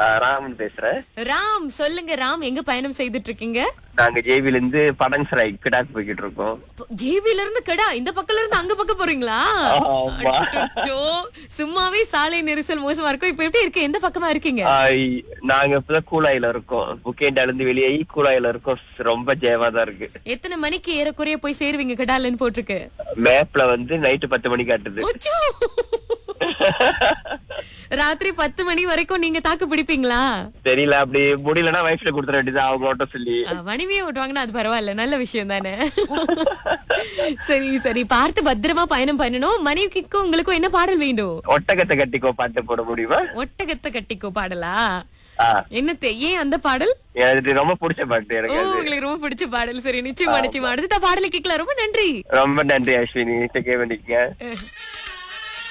ஆஹ் ராமன் பேசுறேன் ராம் சொல்லுங்க ராம் எங்க பயணம் செய்துட்டு இருக்கீங்க நாங்க ஜேபில இருந்து படன்சராய் கிடாக் போய்கிட்டு இருக்கோம் ஜேபில இருந்து கடா இந்த பக்கத்துல இருந்து அங்க பக்கம் போறீங்களா ஆமா. அச்சோ, சும்மாவே சாலை நெரிசல் மோசமா இருக்கும் இப்ப எப்படி இருக்கு எந்த பக்கமா இருக்கீங்க ஆஹ் இ- நாங்க இப்பதான் கூலாயில இருக்கோம் புக்கேண்டால இருந்து வெளியாகி கூலாயில இருக்கோம் ரொம்ப ஜெயமா தான் இருக்கு எத்தனை மணிக்கு ஏறக்குறைய போய் சேருவீங்க கடாலன்னு போட்டிருக்கு மேப்ல வந்து நைட்டு பத்து மணி காட்டுது அச்சோ. ராத்திரி பத்து மணி வரைக்கும் நீங்க தாக்கு பிடிப்பீங்களா தெரியல அப்படி முடியலன்னா வயசுல கொடுத்துட வேண்டியது அவங்க ஓட்ட சொல்லி அஹ், மனைவியே ஓட்டுவாங்கன்னா அது பரவாயில்ல நல்ல விஷயம் தானே சரி சரி பார்த்து பத்திரமா பயணம் பண்ணணும் மனைவிக்கும் உங்களுக்கும் என்ன பாடல் வேண்டும் ஒட்டகத்தை கட்டிக்கோ பாட்டு போட முடியுமா ஒட்டகத்தை கட்டிக்கோ பாடலா ஆஹ் என்னத்தை ஏன் அந்த பாடல் எனக்கு ரொம்ப பிடிச்ச பாட்டு ஓ எனக்கு அது உங்களுக்கு ரொம்ப பிடிச்ச பாடல் சரி நிச்சயமா நிச்சயமா அடுத்த பாடலை கேட்கலாம் ரொம்ப நன்றி ரொம்ப நன்றி அஸ்வினி கேட்க வேண்டிக்க அஹ்.